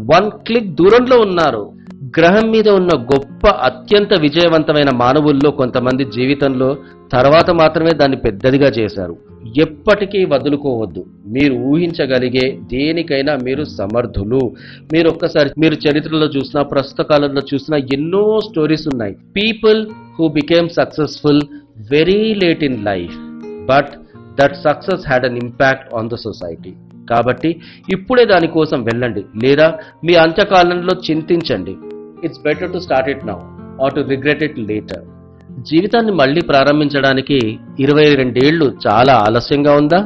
one click దూరంలో ఉన్నారు గ్రహం మీద ఉన్న గొప్ప అత్యంత విజయవంతమైన మానవుల్లో కొంతమంది జీవితంలో తర్వాత మాత్రమే దాన్ని పెద్దదిగా చేశారు ఎప్పటికీ వదులుకోవద్దు మీరు ఊహించగలిగే దేనికైనా మీరు సమర్థులు మీరు ఒక్కసారి మీరు చరిత్రలో చూసినా ప్రస్తుత కాలంలో చూసినా ఎన్నో స్టోరీస్ ఉన్నాయి people who became successful very late in life but that success had an impact on the society కాబట్టి ఇప్పుడే దానికోసం వెళ్ళండి లేదా మీ అంత్యకాలంలో చింతించండి it's better to start it now or to regret it later జీవితాన్ని మళ్ళీ ప్రారంభించడానికి ఇరవై రెండేళ్లు చాలా ఆలస్యంగా ఉందా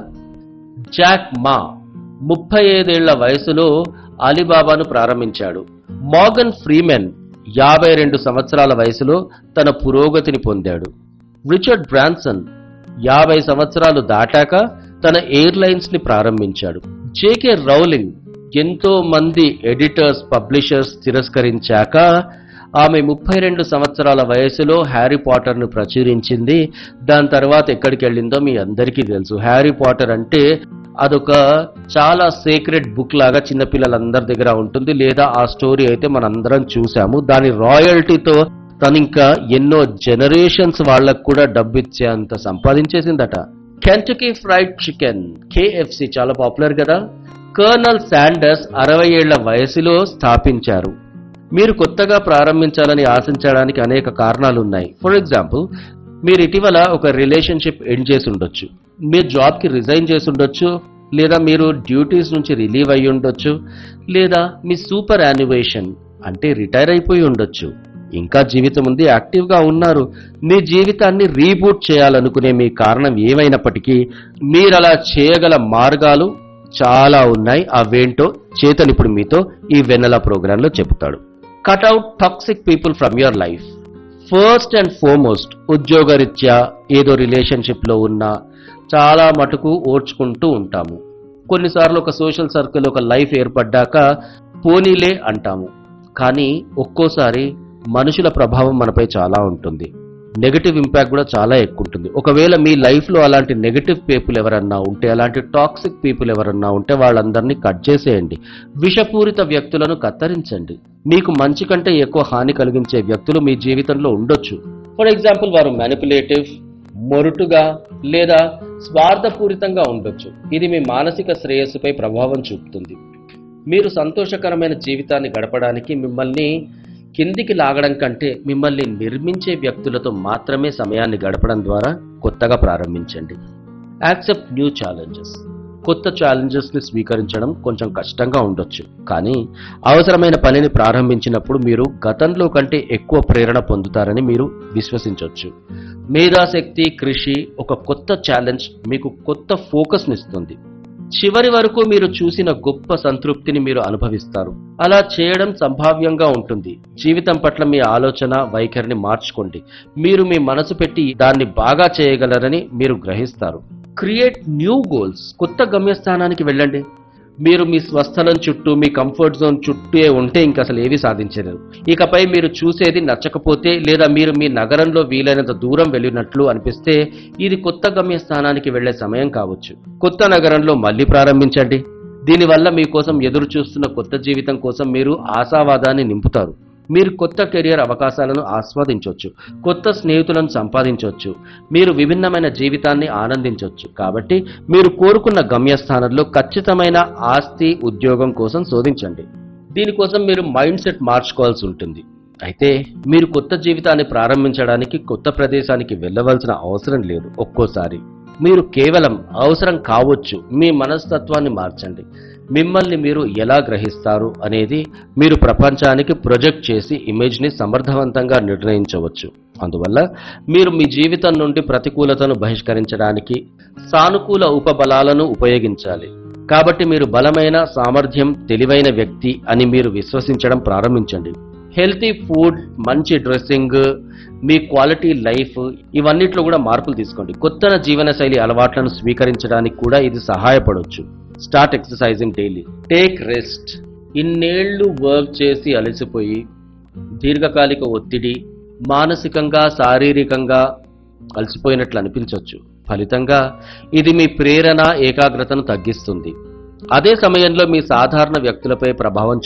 జాక్ మా ముప్పై ఐదేళ్ల వయసులో అలీబాబాను ప్రారంభించాడు మార్గన్ ఫ్రీమెన్ యాభై రెండు సంవత్సరాల వయసులో తన పురోగతిని పొందాడు రిచర్డ్ బ్రాన్సన్ యాభై సంవత్సరాలు దాటాక తన ఎయిర్లైన్స్ ని ప్రారంభించాడు జేకే రౌలింగ్ ఎంతో మంది ఎడిటర్స్ పబ్లిషర్స్ తిరస్కరించాక ఆమె ముప్పై రెండు సంవత్సరాల వయసులో హ్యారీ పాటర్ ను ప్రచురించింది దాని తర్వాత ఎక్కడికి వెళ్ళిందో మీ అందరికీ తెలుసు హ్యారీ పాటర్ అంటే అదొక చాలా సీక్రెట్ బుక్ లాగా చిన్నపిల్లలందరి దగ్గర ఉంటుంది లేదా ఆ స్టోరీ అయితే మనందరం చూసాము దాని రాయల్టీతో తను ఇంకా ఎన్నో జనరేషన్స్ వాళ్ళకు కూడా డబ్బు ఇచ్చేంత సంపాదించేసిందట కెంటకీ ఫ్రైడ్ చికెన్ కేఎఫ్సి చాలా పాపులర్ కదా కర్నల్ శాండర్స్ అరవై ఏళ్ల వయసులో స్థాపించారు మీరు కొత్తగా ప్రారంభించాలని ఆశించడానికి అనేక కారణాలు ఉన్నాయి ఫర్ ఎగ్జాంపుల్ మీరు ఇటీవల ఒక రిలేషన్షిప్ ఎండ్ చేసి ఉండొచ్చు మీరు జాబ్కి రిజైన్ చేసి ఉండొచ్చు లేదా మీరు డ్యూటీస్ నుంచి రిలీవ్ అయ్యి ఉండొచ్చు లేదా మీ సూపర్ యాన్యువేషన్ అంటే రిటైర్ అయిపోయి ఉండొచ్చు ఇంకా జీవితం ఉంది యాక్టివ్గా ఉన్నారు మీ జీవితాన్ని రీబూట్ చేయాలనుకునే మీ కారణం ఏమైనప్పటికీ మీరు అలా చేయగల మార్గాలు చాలా ఉన్నాయి అవేంటో చేతన్ ఇప్పుడు మీతో ఈ వెన్నెల ప్రోగ్రాంలో చెబుతాడు cut out toxic people from your life first and foremost ఉద్యోగరీత్యా ఏదో రిలేషన్షిప్ లో ఉన్నా చాలా మటుకు ఓర్చుకుంటూ ఉంటాము కొన్నిసార్లు ఒక సోషల్ సర్కిల్ ఒక లైఫ్ ఏర్పడ్డాక పోనీలే అంటాము కానీ ఒక్కోసారి మనుషుల ప్రభావం మనపై చాలా ఉంటుంది నెగటివ్ ఇంపాక్ట్ కూడా చాలా ఎక్కువ ఉంటుంది ఒకవేళ మీ లైఫ్ లో అలాంటి నెగటివ్ పీపుల్ ఎవరన్నా ఉంటే అలాంటి టాక్సిక్ పీపుల్ ఎవరన్నా ఉంటే వాళ్ళందరినీ కట్ చేసేయండి విషపూరిత వ్యక్తులను కత్తరించండి మీకు మంచి కంటే ఎక్కువ హాని కలిగించే వ్యక్తులు మీ జీవితంలో ఉండొచ్చు ఫర్ ఎగ్జాంపుల్ వారు మ్యానిపులేటివ్ మొరుటుగా లేదా స్వార్థపూరితంగా ఉండొచ్చు ఇది మీ మానసిక శ్రేయస్సుపై ప్రభావం చూపుతుంది మీరు సంతోషకరమైన జీవితాన్ని గడపడానికి మిమ్మల్ని కిందికి లాగడం కంటే మిమ్మల్ని నిర్మించే వ్యక్తులతో మాత్రమే సమయాన్ని గడపడం ద్వారా కొత్తగా ప్రారంభించండి యాక్సెప్ట్ న్యూ ఛాలెంజెస్ కొత్త ఛాలెంజెస్ ని స్వీకరించడం కొంచెం కష్టంగా ఉండొచ్చు కానీ అవసరమైన పనిని ప్రారంభించినప్పుడు మీరు గతంలో కంటే ఎక్కువ ప్రేరణ పొందుతారని మీరు విశ్వసించవచ్చు మేధాశక్తి కృషి ఒక కొత్త ఛాలెంజ్ మీకు కొత్త ఫోకస్ నిస్తుంది చివరి వరకు మీరు చూసిన గొప్ప సంతృప్తిని మీరు అనుభవిస్తారు అలా చేయడం సంభావ్యంగా ఉంటుంది జీవితం పట్ల మీ ఆలోచన వైఖరిని మార్చుకోండి మీరు మీ మనసు పెట్టి దాన్ని బాగా చేయగలరని మీరు గ్రహిస్తారు క్రియేట్ న్యూ గోల్స్ కొత్త గమ్యస్థానానికి వెళ్ళండి మీరు మీ స్వస్థలం చుట్టూ మీ కంఫర్ట్ జోన్ చుట్టూ ఉంటే ఇంక అసలు ఏవి సాధించలేరు ఇకపై మీరు చూసేది నచ్చకపోతే లేదా మీరు మీ నగరంలో వీలైనంత దూరం వెళ్ళినట్లు అనిపిస్తే ఇది కొత్త గమ్యస్థానానికి వెళ్లే సమయం కావచ్చు కొత్త నగరంలో మళ్ళీ ప్రారంభించండి దీనివల్ల మీకోసం ఎదురు చూస్తున్న కొత్త జీవితం కోసం మీరు ఆశావాదాన్ని నింపుతారు మీరు కొత్త కెరియర్ అవకాశాలను ఆస్వాదించవచ్చు కొత్త స్నేహితులను సంపాదించవచ్చు మీరు విభిన్నమైన జీవితాన్ని ఆనందించవచ్చు కాబట్టి మీరు కోరుకున్న గమ్యస్థానంలో ఖచ్చితమైన ఆస్తి ఉద్యోగం కోసం శోధించండి దీనికోసం మీరు మైండ్ సెట్ మార్చుకోవాల్సి ఉంటుంది అయితే మీరు కొత్త జీవితాన్ని ప్రారంభించడానికి కొత్త ప్రదేశానికి వెళ్ళవలసిన అవసరం లేదు ఒక్కోసారి మీరు కేవలం అవసరం కావచ్చు మీ మనస్తత్వాన్ని మార్చండి మిమ్మల్ని మీరు ఎలా గ్రహిస్తారు అనేది మీరు ప్రపంచానికి ప్రొజెక్ట్ చేసి ఇమేజ్ని సమర్థవంతంగా నిర్ణయించవచ్చు అందువల్ల మీరు మీ జీవితం నుండి ప్రతికూలతను బహిష్కరించడానికి సానుకూల ఉపబలాలను ఉపయోగించాలి కాబట్టి మీరు బలమైన సామర్థ్యం తెలివైన వ్యక్తి అని మీరు విశ్వసించడం ప్రారంభించండి హెల్తీ ఫుడ్ మంచి డ్రెస్సింగ్ మీ క్వాలిటీ లైఫ్ ఇవన్నిట్లో కూడా మార్పులు తీసుకోండి కొత్త జీవనశైలి అలవాట్లను స్వీకరించడానికి కూడా ఇది సహాయపడవచ్చు start exercising daily take rest ఇన్నేళ్లు వర్క్ చేసి అలసిపోయి దీర్ఘకాలిక ఒత్తిడి మానసికంగా శారీరకంగా అలసిపోయినట్లు అనిపించవచ్చు ఫలితంగా ఇది మీ ప్రేరణ ఏకాగ్రతను తగ్గిస్తుంది అదే సమయంలో మీ సాధారణ వ్యక్తులపై ప్రభావం